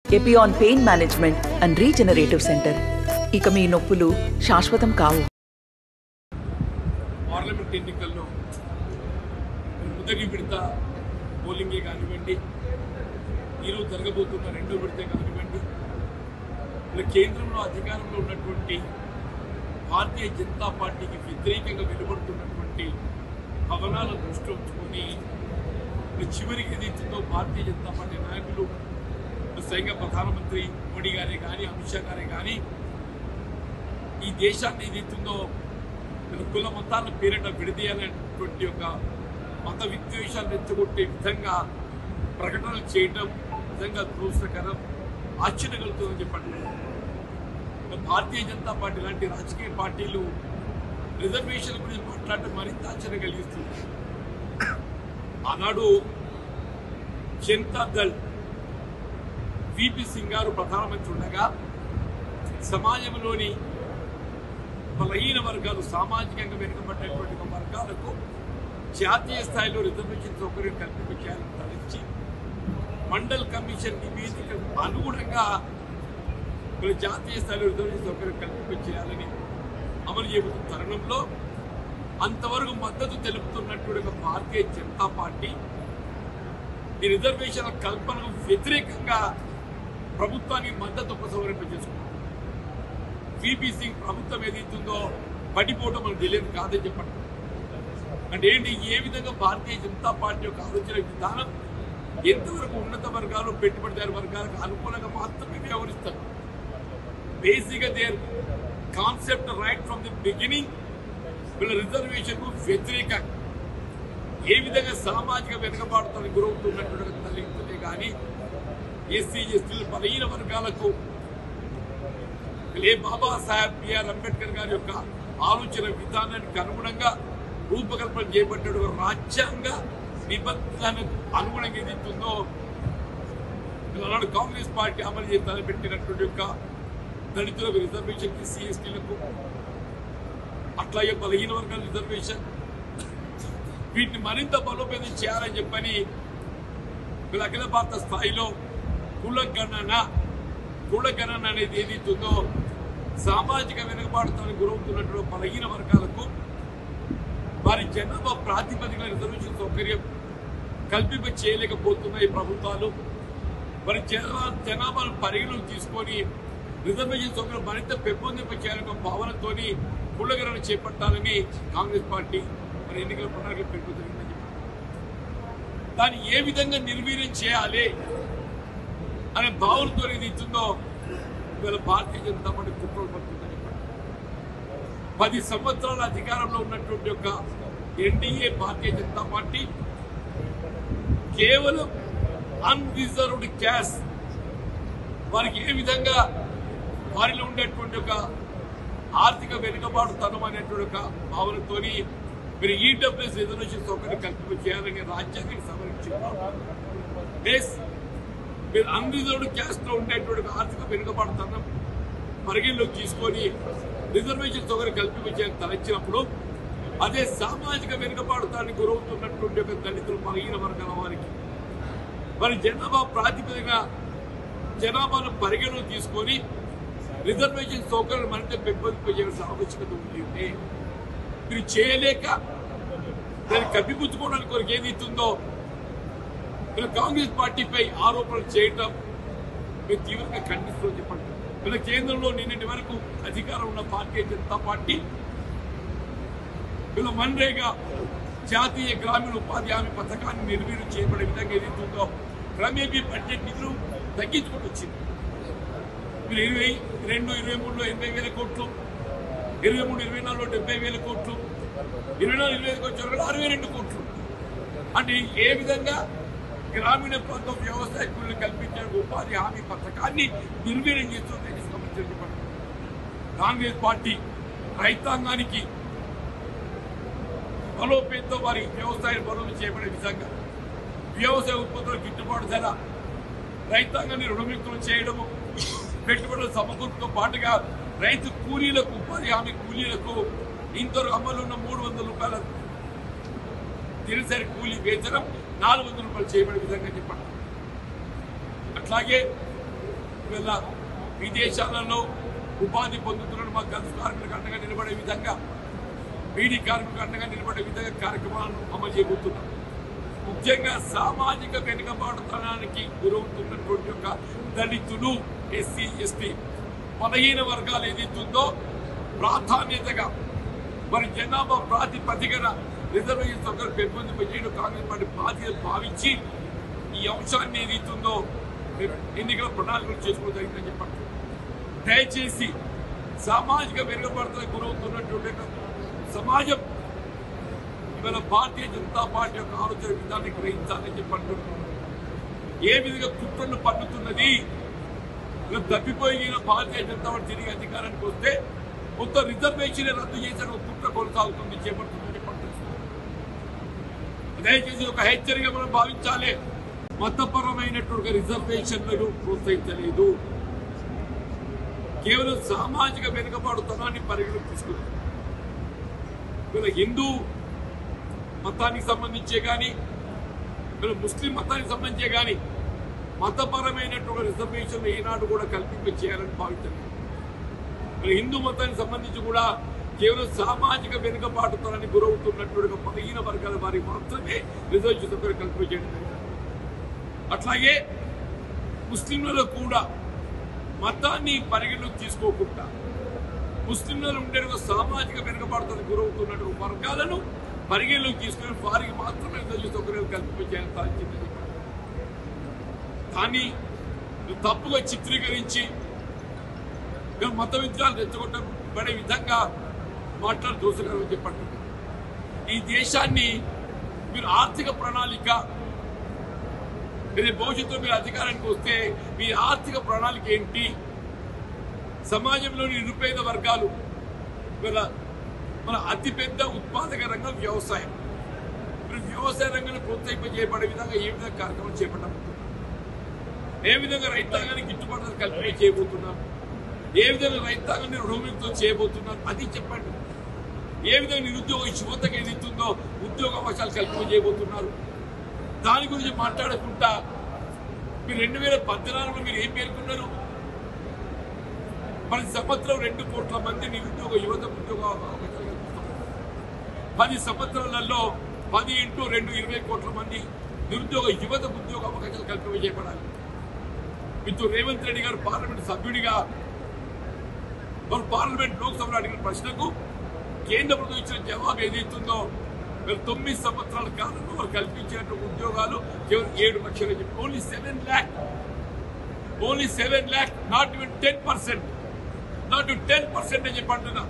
Epione pain management and regenerative centre ఇక మీ నొప్పులు శాశ్వతం కావు పార్లమెంట్ ఎన్నికల్లో మొదటి విడత పోలింగే కానివ్వండి ఈరోజు జరగబోతున్న రెండో విడత కానివ్వండి ఇలా కేంద్రంలో అధికారంలో ఉన్నటువంటి భారతీయ జనతా పార్టీకి వ్యతిరేకంగా వెలువడుతున్నటువంటి కథనాలను దృష్టి ఉంచుకొని ఇప్పుడు చివరికి ఏదైతుందో భారతీయ జనతా పార్టీ నాయకులు స్వయంగా ప్రధానమంత్రి మోడీ గారే కానీ అమిత్ షా గారే కానీ ఈ దేశాన్ని ఏదైతుందో మన కుల మతాల పేరిట విడదీయాలనేటువంటి ఒక మత విద్వేషాలు రెచ్చగొట్టే విధంగా ప్రకటనలు చేయటం నిజంగా దురదృష్టకరం ఆశ్చర్యం కలుగుతుందని చెప్పండి మరి భారతీయ జనతా పార్టీ లాంటి రాజకీయ పార్టీలు రిజర్వేషన్ గురించి మాట్లాడటం మరింత ఆశ్చర్యం కలిగిస్తుంది ఆనాడు జనతా దళ్ విపి సింగ్ గారు ప్రధానమంత్రి ఉండగా సమాజంలోని బలహీన వర్గాలు సామాజికంగా వెనుకబడ్డటువంటి ఒక వర్గాలకు జాతీయ స్థాయిలో రిజర్వేషన్ సౌకర్యం కల్పించాలని తలచి మండల్ కమిషన్ నివేదిక అనుగుణంగా మరి జాతీయ స్థాయిలో రిజర్వేషన్ సౌకర్యం కల్పించేయాలని అమలు చేయబోతున్న తరుణంలో అంతవరకు మద్దతు తెలుపుతున్నటువంటి ఒక భారతీయ జనతా పార్టీ ఈ రిజర్వేషన్ల కల్పనకు వ్యతిరేకంగా ప్రభుత్వానికి మద్దతు ఉపసంహరింపజేసుకుంది విపి సింగ్ ప్రభుత్వం ఏదైతుందో పడిపోవడం మనకు తెలియదు కాదని చెప్పండి అంటే ఏంటి ఏ విధంగా భారతీయ జనతా పార్టీ యొక్క ఆలోచన విధానం ఎంతవరకు ఉన్నత వర్గాలు పెట్టుబడిదారు వర్గాలకు అనుకూలంగా మాత్రమే వ్యవహరిస్తారు basic their concept right from the beginning వీళ్ళ రిజర్వేషన్ కు వ్యతిరేకంగా ఏ విధంగా సామాజిక వెనుకబాటుతానికి గురవుతున్నటువంటి తల్లిదండ్రులే కానీ ఎస్సీ ఎస్టీలు బలహీన వర్గాలకు ఏ బాబాసాహెబ్ బిఆర్ అంబేద్కర్ గారి యొక్క ఆలోచన విధానానికి అనుగుణంగా రూపకల్పన చేయబడ్డ రాజ్యాంగ నిబంధనకు అనుగుణంగా ఏదైతుందో ఆనాడు కాంగ్రెస్ పార్టీ అమలు చేసి తలపెట్టినటువంటి యొక్క దళితులకు రిజర్వేషన్ ఎస్సీ ఎస్టీలకు అట్లాగే బలహీన వర్గాల రిజర్వేషన్ వీటిని మరింత బలోపేతం చేయాలని చెప్పని వీళ్ళ అఖిల భారత స్థాయిలో కులగణన కులగణన అనేది ఏదైతుందో సామాజిక వెనుకబాటుతానికి గురవుతున్నటువంటి బలహీన వర్గాలకు వారి జనాభా ప్రాతిపదికన రిజర్వేషన్ సౌకర్యం కల్పింప చేయలేకపోతున్నాయి ప్రభుత్వాలు మరి జనా జనాభాను పరిగణలోకి తీసుకొని రిజర్వేషన్ సౌకర్యం మరింత పెంపొందింప చేయాలనే భావనతోని కులగణన చేపట్టాలని కాంగ్రెస్ పార్టీ మరి ఎన్నికల ప్రణాళిక పెరుగుతుందని దాన్ని ఏ విధంగా నిర్వీర్యం చేయాలి అనే భావనతో ఏది ఇస్తుందో ఇవాళ భారతీయ జనతా పార్టీ కుట్రలు పడుతుందని పది సంవత్సరాల అధికారంలో ఉన్నటువంటి యొక్క ఎన్డీఏ భారతీయ జనతా పార్టీ కేవలం అన్రిజర్వ్డ్ క్యాష్ వారికి ఏ విధంగా వారిలో ఉండేటువంటి ఒక ఆర్థిక వెనుకబాటుతనం అనేటువంటి ఒక భావనతోని మీరు ఈడబ్ల్యూఎస్ రిజర్వేషన్ సౌకర్యం కల్పింప చేయాలని రాజ్యాంగాన్ని సవరించారు ఎస్ మీరు అన్రిజర్వ్డ్ క్యాస్ట్ లో ఉండేటువంటి ఒక ఆర్థిక వెనుకబాటుతనం పరిగణలోకి తీసుకొని రిజర్వేషన్ సౌకర్యం కల్పించాలని తలచినప్పుడు అదే సామాజిక వెనుకబాటుతానికి గురవుతున్నటువంటి ఒక దళితులు బలహీన వర్గాల వారికి మరి జనాభా ప్రాతిపదికన జనాభాను పరిగణలోకి తీసుకొని రిజర్వేషన్ సౌకర్యాలు మరింత పెంపొందింపజేయాల్సిన ఆవశ్యకత ఉంది అంటే మీరు చేయలేక దాన్ని కప్పిపుచ్చుకోవడానికి కొరకు ఏది ఇస్తుందో ఇలా కాంగ్రెస్ పార్టీపై ఆరోపణలు చేయటం మేము తీవ్రంగా ఖండిస్తూ చెప్పండి ఇలా కేంద్రంలో నిన్నటి వరకు అధికారం ఉన్న భారతీయ జనతా పార్టీ ఇలా మన్రేగా జాతీయ గ్రామీణ ఉపాధి హామీ పథకాన్ని నిర్వీర్యం చేయబడే విధంగా ఏదైతుందో క్రమేపీ బడ్జెట్ నిధులు తగ్గించుకుంటూ వచ్చింది మీరు ఇరవై రెండు ఇరవై మూడులో ఎనభై వేల కోట్లు ఇరవై మూడు ఇరవై నాలుగులో డెబ్బై వేల కోట్లు ఇరవై నాలుగు ఇరవై ఐదుకి వచ్చే అరవై రెండు కోట్లు అంటే ఏ విధంగా గ్రామీణ ప్రాంతం వ్యవసాయకులను కల్పించే ఉపాధి హామీ పథకాన్ని నిర్వీర్యం చేస్తుందని సంబంధించిన చెప్పండి కాంగ్రెస్ పార్టీ రైతాంగానికి బలోపేతంతో వారి వ్యవసాయ పనులు చేయబడే విధంగా వ్యవసాయ ఉత్పత్తుల గిట్టుబాటు ధర రైతాంగాన్ని రుణముక్తులు చేయడము పెట్టుబడుల సమకూర్పుతో పాటుగా రైతు కూలీలకు ఉపాధి హామీ కూలీలకు ఇంతవరకు అమలు ఉన్న మూడు వందల రూపాయల దినసరి కూలీ వేతనం నాలుగు వందల రూపాయలు చేయబడే విధంగా చెప్పండి అట్లాగే వీళ్ళ విదేశాలలో ఉపాధి పొందుతున్న మా గల్ఫ్ కార్మికులకు అండగా నిలబడే విధంగా బీడీ కార్మికులకు అండగా నిలబడే విధంగా కార్యక్రమాలను అమలు చేయబోతున్నాం ముఖ్యంగా సామాజిక వెనుకబాటుతనానికి గురవుతున్నటువంటి యొక్క దళితులు ఎస్సీ ఎస్టీ బలహీన వర్గాలు ఏదైతుందో ప్రాధాన్యతగా మరి జనాభా ప్రాతిపదికన రిజర్వేషన్ సౌకర్యం పెంపొందింపజేయడం కాంగ్రెస్ పార్టీ బాధ్యత భావించి ఈ అంశాన్ని ఏదైతుందో మేము ఎన్నికల ప్రణాళికలు చేసుకోవడం జరిగిందని చెప్పండి దయచేసి సామాజిక వెనుకబడతలకు గురవుతున్నటువంటి ఒక సమాజం ఇవాళ భారతీయ జనతా పార్టీ యొక్క ఆలోచన విధానాన్ని గ్రహించాలని చెప్పండి ఏ విధంగా కుట్రలు పన్నుతున్నది ఇలా తప్పిపోయిన భారతీయ జనతా పార్టీ తిరిగి అధికారానికి వస్తే మొత్తం రిజర్వేషన్ రద్దు చేసిన ఒక కుట్ర కొనసాగుతుంది చేపడుతుందని చెప్పండి దయచేసి ఒక హెచ్చరిక మనం భావించాలి మతపరమైనటువంటి రిజర్వేషన్లను ప్రోత్సహించలేదు కేవలం సామాజిక వెనుకబాటుతనాన్ని పరిగణలోకి తీసుకుంది వీళ్ళ హిందూ మతానికి సంబంధించే కానీ వీళ్ళ ముస్లిం మతానికి సంబంధించే కానీ మతపరమైనటువంటి రిజర్వేషన్లు ఏనాడు కూడా కల్పింప చేయాలని భావించలేదు మరి హిందూ మతానికి సంబంధించి కూడా కేవలం సామాజిక వెనుకబాటుతనాన్ని గురవుతున్నటువంటి ఒక బలహీన వర్గాల వారికి మాత్రమే రిజర్వేషన్ సౌకర్యం కల్పించడం జరిగింది. అట్లాగే ముస్లింలలో కూడా మతాన్ని పరిగణలోకి తీసుకోకుండా ముస్లింలలో ఉండే ఒక సామాజిక వెనుకబాటుతనానికి గురవుతున్నటువంటి వర్గాలను పరిగణలోకి తీసుకుని వారికి మాత్రమే రిజర్వేషన్ సౌకర్యాలు కల్పించాలని సాధించిందని చెప్పారు కానీ ఇది తప్పుగా చిత్రీకరించి మేము మత విద్యాలు రెచ్చగొట్టబడే విధంగా మాట్లాడి దోషకరం చెప్పండి ఈ దేశాన్ని మీరు ఆర్థిక ప్రణాళిక మీరు భవిష్యత్తులో మీరు అధికారానికి వస్తే మీ ఆర్థిక ప్రణాళిక ఏంటి సమాజంలోని నిరుపేద వర్గాలు వీళ్ళ మన అతిపెద్ద ఉత్పాదక రంగం వ్యవసాయం మీరు వ్యవసాయ రంగాన్ని ప్రోత్సహింపజేయబడే విధంగా ఏ విధంగా కార్యక్రమం చేపట్టబోతున్నారు ఏ విధంగా రైతాంగానికి గిట్టుబాటు ధర కల్పన చేయబోతున్నారు ఏ విధంగా రైతాంగాన్ని రుణముక్తం చేయబోతున్నారు అది చెప్పండి ఏ విధంగా నిరుద్యోగ యువతకు ఏదైతుందో ఉద్యోగ అవకాశాలు కల్పన చేయబోతున్నారు దాని గురించి మాట్లాడకుండా మీరు రెండు వేల పద్నాలుగులో మీరు ఏం పేర్కొన్నారు ప్రతి సంవత్సరం రెండు కోట్ల మంది నిరుద్యోగ యువత ఉద్యోగ అవకాశాలు కల్పిస్తున్నారు పది సంవత్సరాలలో పది ఇంటూ రెండు ఇరవై కోట్ల మంది నిరుద్యోగ యువత ఉద్యోగ అవకాశాలు కల్పన చేయబడాలి మిత్రుడు రేవంత్ రెడ్డి గారు పార్లమెంట్ సభ్యుడిగా వారు పార్లమెంట్ లోక్సభలో అడిగిన ప్రశ్నకు కేంద్ర ప్రభుత్వం ఇచ్చిన జవాబు ఏదైతుందో మీరు తొమ్మిది సంవత్సరాల కాలంలో వారు కల్పించినటువంటి ఉద్యోగాలు కేవలం ఏడు లక్షలు చెప్పి only seven lakh only seven lakh not even ten percent not ten percent అని చెప్పి అంటున్నా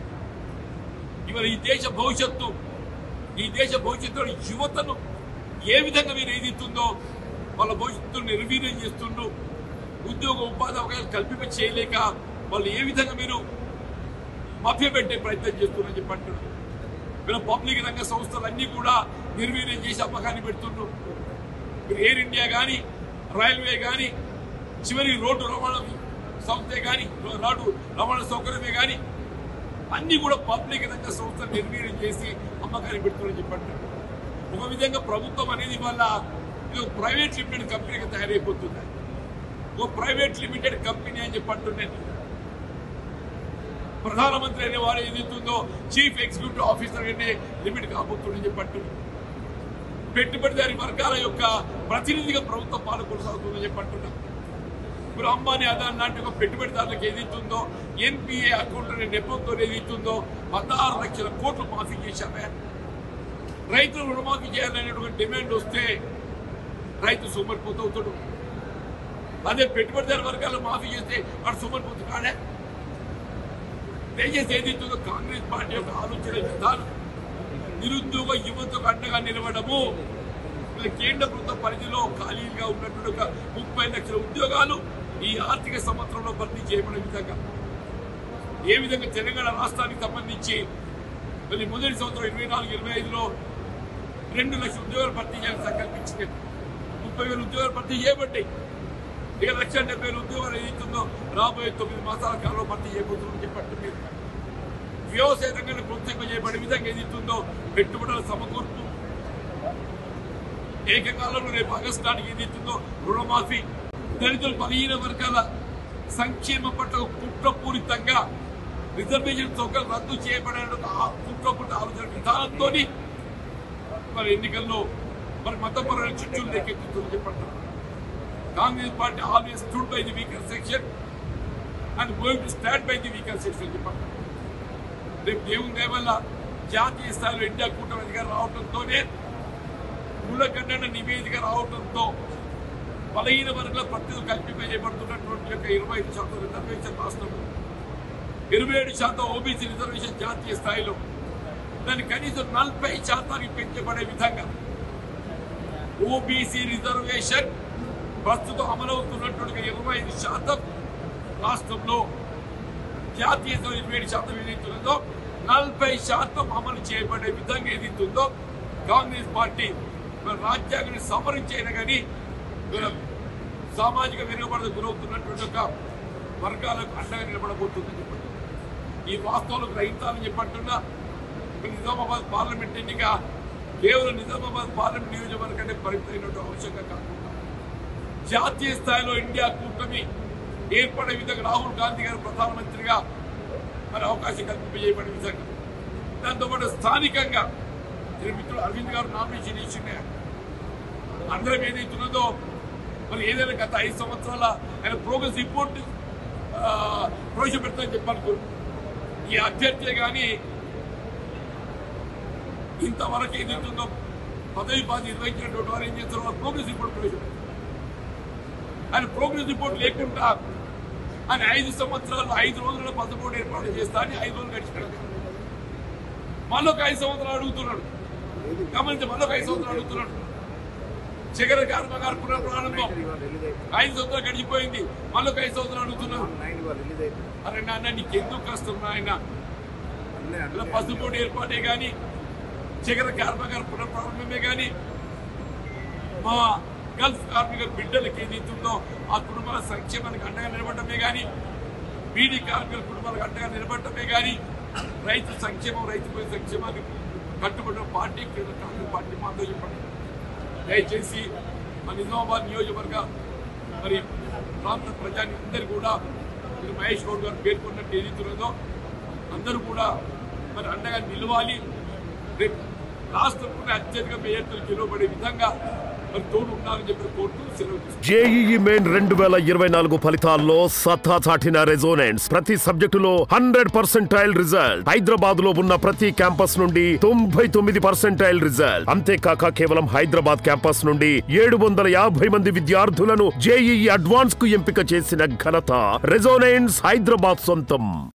ఇవాళ ఈ దేశ భవిష్యత్తు ఈ దేశ భవిష్యత్తులో యువతను ఏ విధంగా మీరు ఏదైతుందో వాళ్ళ భవిష్యత్తును నిర్వీర్యం చేస్తుండ్రు ఉద్యోగ ఉపాధి అవకాశాలు కల్పింప చేయలేక వాళ్ళు ఏ విధంగా మీరు మభ్య పెట్టే ప్రయత్నం చేస్తున్నారని చెప్పి అంటున్నారు వీళ్ళ పబ్లిక్ రంగ సంస్థలన్నీ కూడా నిర్వీర్యం చేసి అమ్మకాన్ని పెడుతుండ్రు మీరు ఎయిర్ ఇండియా కానీ రైల్వే కానీ చివరి రోడ్డు రవాణా సంస్థే కానీ రోడ్డు రవాణా సౌకర్యమే కానీ అన్ని కూడా పబ్లిక్ రంగ సంస్థలు నిర్వీర్యం చేసి అమ్మకాన్ని పెడుతున్నారని చెప్పండి ఒక విధంగా ప్రభుత్వం అనేది వల్ల ఇది ఒక ప్రైవేట్ లిమిటెడ్ కంపెనీగా తయారైపోతుంది ఒక ప్రైవేట్ లిమిటెడ్ కంపెనీ అని చెప్పి అంటున్నాను ప్రధానమంత్రి అనే వారు ఏదైతుందో చీఫ్ ఎగ్జిక్యూటివ్ ఆఫీసర్ అనే లిమిట్ కాబోతుందని చెప్పి అంటున్నారు పెట్టుబడిదారి వర్గాల యొక్క ప్రతినిధిగా ప్రభుత్వం పాలు కొనసాగుతుందని చెప్పి అంటున్నారు ఇప్పుడు అంబానీ అదాన్ లాంటి ఒక పెట్టుబడిదారులకు ఏదైతుందో ఎన్పిఏ అకౌంట్ అనే నెపంతో ఏదైతుందో పదహారు లక్షల కోట్లు మాఫీ చేశామే రైతులు రుణమాఫీ చేయాలనేటువంటి డిమాండ్ వస్తే రైతు సోమరిపోతవుతాడు అదే పెట్టుబడిదారు వర్గాలు మాఫీ చేస్తే వాడు సోమరిపోతు కాడే దయచేసి ఏదైతుందో కాంగ్రెస్ పార్టీ యొక్క ఆలోచన విధానం నిరుద్యోగ యువతకు అండగా నిలవడము ఇలా కేంద్ర ప్రభుత్వ పరిధిలో ఖాళీగా ఉన్నటువంటి ఒక ముప్పై లక్షల ఉద్యోగాలు ఈ ఆర్థిక సంవత్సరంలో భర్తీ చేయబడే విధంగా ఏ విధంగా తెలంగాణ రాష్ట్రానికి సంబంధించి మళ్ళీ మొదటి సంవత్సరం ఇరవై నాలుగు ఇరవై ఐదులో రెండు లక్షల ఉద్యోగాలు భర్తీ చేయాలని సంకల్పించింది ముప్పై వేల ఉద్యోగాలు భర్తీ చేయబడ్డాయి ఇక లక్ష డెబ్బై వేల ఉద్యోగాలు ఏదైతుందో రాబోయే తొమ్మిది మాసాల కాలంలో భర్తీ చేయబోతుందని చెప్పట్టు మీరు వ్యవసాయ రంగాన్ని ప్రోత్సహింపజేయబడే విధంగా ఏదైతుందో పెట్టుబడుల సమకూర్పు ఏకకాలంలో రేపు ఆగస్టు నాటికి ఏదైతుందో రుణమాఫీ దళితుల బలహీన వర్గాల సంక్షేమ పట్ల కుట్రపూరితంగా రిజర్వేషన్ చౌకలు రద్దు చేయబడే ఆ కుట్రపూరిత ఆలోచన విధానంతో మరి ఎన్నికల్లో మరి మతపరమైన చిచ్చులు లెక్కెత్తుతుంది చెప్పండి Congress party always stood by the weaker section and going to stand by the weaker section చెప్పండి రేపు దేవుని దయ వల్ల జాతీయ స్థాయిలో ఇండియా కూటమి అధికారం రావడంతోనే మూలఖండన నివేదిక రావడంతో బలహీన వర్గాల ప్రతినిధులు కల్పింపజేయబడుతున్నటువంటి యొక్క ఇరవై ఐదు శాతం రిజర్వేషన్ రాష్ట్రంలో ఇరవై ఏడు శాతం ఓబీసీ రిజర్వేషన్ జాతీయ స్థాయిలో దాన్ని కనీసం నలభై శాతానికి పెంచబడే విధంగా ఓబీసీ రిజర్వేషన్ ప్రస్తుతం అమలవుతున్నటువంటి ఇరవై ఐదు శాతం రాష్ట్రంలో జాతీయ స్థాయి ఇరవై ఏడు శాతం ఏదైతుందో నలభై శాతం అమలు చేయబడే విధంగా ఏదైతుందో కాంగ్రెస్ పార్టీ మన రాజ్యాంగాన్ని సవరించైనా కానీ మన సామాజిక వెనుకబడత గురవుతున్నటువంటి ఒక వర్గాలకు అండగా నిలబడబోతుందని చెప్పండి ఈ వాస్తవాలు గ్రహించాలని చెప్పంటున్నా మరి నిజామాబాద్ పార్లమెంట్ ఎన్నిక కేవలం నిజామాబాద్ పార్లమెంట్ నియోజకవర్గానికి పరిమితమైనటువంటి అవసరంగా కాకుండా జాతీయ స్థాయిలో ఇండియా కూటమి ఏర్పడే విధంగా రాహుల్ గాంధీ గారు ప్రధానమంత్రిగా మరి అవకాశం కల్పింపజేయబడే విధంగా దాంతోపాటు స్థానికంగా నేను మిత్రుడు అరవింద్ గారు నామినేషన్ ఇచ్చిన అందరం ఏదైతున్నదో మరి ఏదైనా గత ఐదు సంవత్సరాల ఆయన ప్రోగ్రెస్ రిపోర్ట్ ప్రవేశపెడతానని చెప్పాను ఈ అభ్యర్థి కానీ ఇంతవరకు ఏదైతుందో పదవి బాధ నిర్వహించినటువంటి వారు ఏం చేస్తారు వాళ్ళు ప్రోగ్రెస్ రిపోర్ట్ ప్రవేశపెడతారు ఆయన ప్రోగ్రెస్ రిపోర్ట్ లేకుండా ఆయన ఐదు సంవత్సరాలు ఐదు రోజుల పదమూడు ఏర్పాటు చేస్తా అని ఐదు రోజులు గడిచిపోయాడు మళ్ళొక ఐదు సంవత్సరాలు అడుగుతున్నాడు గమనించి మళ్ళొక ఐదు సంవత్సరాలు అడుగుతున్నాడు శిఖర కర్మగారు పునఃప్రారంభం ఐదు సంవత్సరాలు గడిచిపోయింది మళ్ళొక ఐదు సంవత్సరాలు అడుగుతున్నాడు అరే నాన్న నీకెందుకు కష్టం నాయన ఇలా పసుపోటు ఏర్పాటే కానీ శిఖర కర్మగారు పునఃప్రారంభమే కానీ మా గల్ఫ్ కార్మిక బిడ్డలకి ఏదైతుందో ఆ కుటుంబాల సంక్షేమానికి అండగా నిలబడటమే కానీ బీడీ కార్మికుల కుటుంబాలకు అండగా నిలబడటమే కానీ రైతు సంక్షేమం రైతు పోయి సంక్షేమానికి కట్టుబడిన పార్టీ కేంద్ర కాంగ్రెస్ పార్టీ మాతో చెప్పండి దయచేసి మా నిజామాబాద్ నియోజకవర్గ మరి ప్రాంత ప్రజాని అందరు కూడా మీరు మహేష్ గౌడ్ గారు పేర్కొన్నట్టు ఏదైతున్నదో అందరూ కూడా మరి అండగా నిలవాలి రేపు రాష్ట్రంలోనే అత్యధిక మేయర్తో గెలవబడే విధంగా మరి తోడు ఉండాలని చెప్పి కోరుతూ సెలవు తీసుకుంటున్నాను. జేఈఈ మెయిన్ రెండు వేల ఇరవై నాలుగు ఫలితాల్లో సత్తా చాటిన రెజోనెంట్స్ ప్రతి సబ్జెక్టులో హండ్రెడ్ పర్సెంటైల్ రిజల్ట్ హైదరాబాద్ లో ఉన్న ప్రతి క్యాంపస్ నుండి తొంభై తొమ్మిది పర్సెంటైల్ రిజల్ట్ అంతేకాక కేవలం హైదరాబాద్ క్యాంపస్ నుండి ఏడు వందల యాభై మంది విద్యార్థులను జేఈఈ అడ్వాన్స్ కు ఎంపిక చేసిన ఘనత రెజోనెంట్స్ హైదరాబాద్ సొంతం